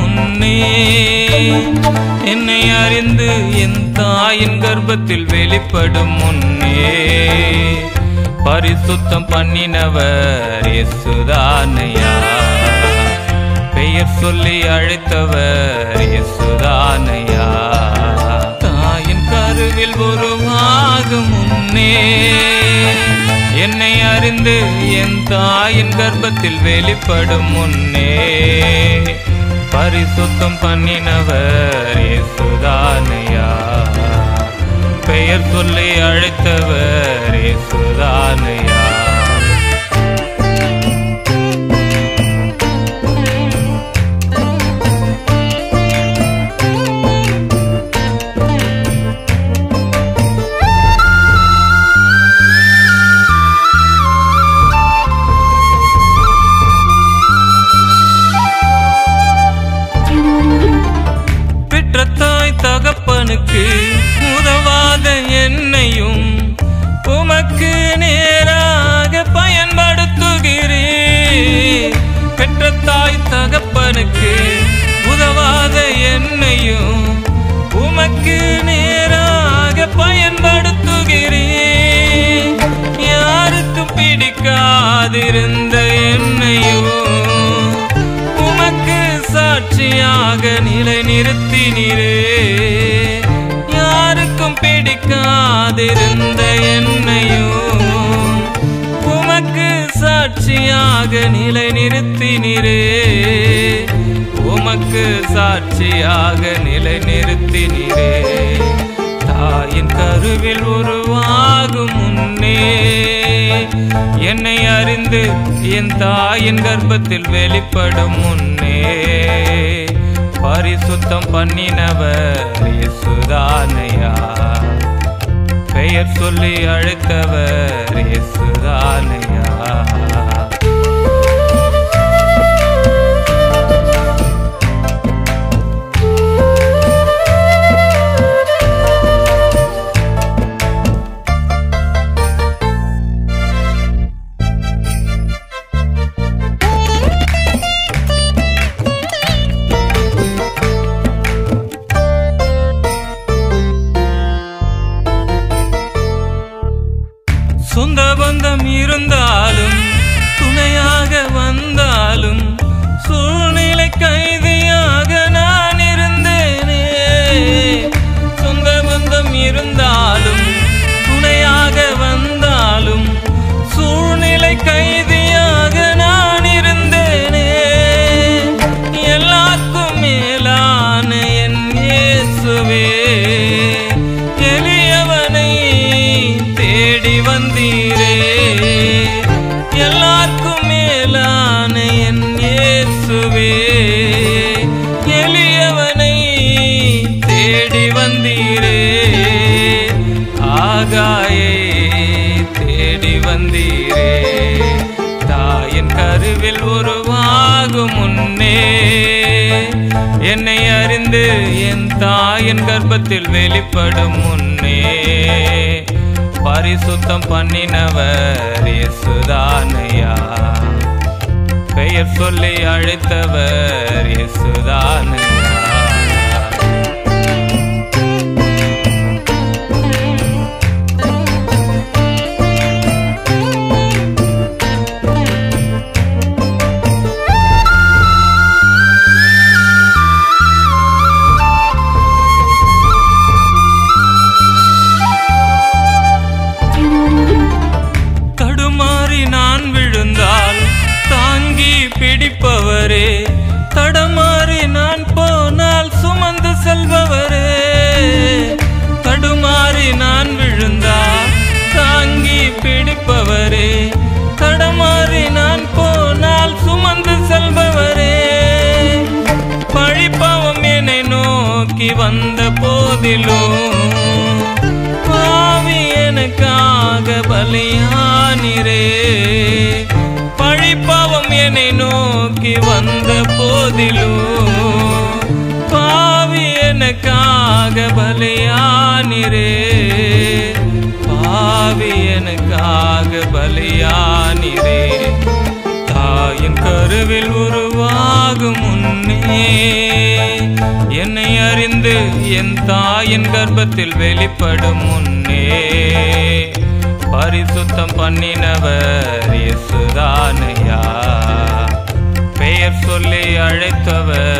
முன்னே என்னை அறிந்து என் தாயின் கர்ப்பத்தில் வெளிப்படும் முன்னே பரிசுத்தம் பண்ணினவர் இயேசுதானையா பெயர் சொல்லி அழைத்தவர் இயேசுதானையா தாயின் கருவில் உருவாகும் முன்னே என்னை அறிந்து என் தாயின் கர்ப்பத்தில் வெளிப்படும் முன்னே பரிசுத்தம் பண்ணினவர் இயேசுதானையா பெயர் சொல்லி அழைத்தவர் இயேசுதானையா பெற்ற தாய் தகப்பனுக்கு உதவாத என்னையும் உமக்கு நேராக பயன்படுத்துகிறேன் பெற்ற தாய் தகப்பனுக்கு உதவாத என்னையும் உமக்கு நேராக பயன்படுத்துகிறேன் யாருக்கும் பிடிக்காதிருந்த என்னையும் உமக்கு சாட்சியாக நிலை நிறுத்தினீரே யாருக்கும் பிடிக்காதிருந்த என்னையும் உமக்கு சாட்சியாக நிலை நிறுத்தினீரே உமக்கு சாட்சியாக நிலை நிறுத்தினீரே தாயின் கருவில் உருவாகும் முன்னே என்னை அறிந்து என் தாயின் கர்ப்பத்தில் வெளிப்படும் முன்னே பரிசுத்தம் பண்ணினவர் இயேசுதானையா பெயர் சொல்லி அழைத்தவர் இயேசுதானையா சொந்த பந்தம் இருந்தாலும் துணையாக வந்தாலும் சூழ்நிலை கைதியாக நான் இருந்தேனே சொந்த பந்தம் இருந்தாலும் துணையாக வந்தாலும் சூழ்நிலை கைதியாக நான் இருந்தேனே எல்லாருக்கும் மேலான என் இயேசுவே எளியவனை தேடி வந்தீரே எல்லாருக்கும் மேலான என் இயேசுவே எளியவனை தேடி வந்தீரே ஆகாயை தேடி வந்தீரே தாயின் கருவில் உருவாகும் முன்னே என்னை அறிந்து என் தாயின் கர்ப்பத்தில் வெளிப்படும் முன்னே பரிசுத்தம் பண்ணினவர் இயேசுதானையா பெயர் சொல்லி அழைத்தவர் இயேசுதானையா தடுமாறி நான் விழுந்தால் தாங்கி பிடிப்பவரே தடமாறி நான் போனால் சுமந்து செல்பவரே தடுமாறி நான் விழுந்தால் தாங்கி பிடிப்பவரே தடமாறி நான் போனால் சுமந்து செல்பவரே பழிப்பாவம் என்னை நோக்கி வந்த போதிலும் பாவி எனக்காக பலியானிரே பழிப்பாவம் என்னை நோக்கி வந்த போதிலும் பாவி எனக்காக பலியானிரே பாவி எனக்காக பலியானிரே தாயின் கருவில் உருவாகும் முன்னே என் தாயின் கர்ப்பத்தில் வெளிப்படும் முன்னே பரிசுத்தம் பண்ணினவர் இயேசுதானையா பெயர் சொல்லி அழைத்தவர்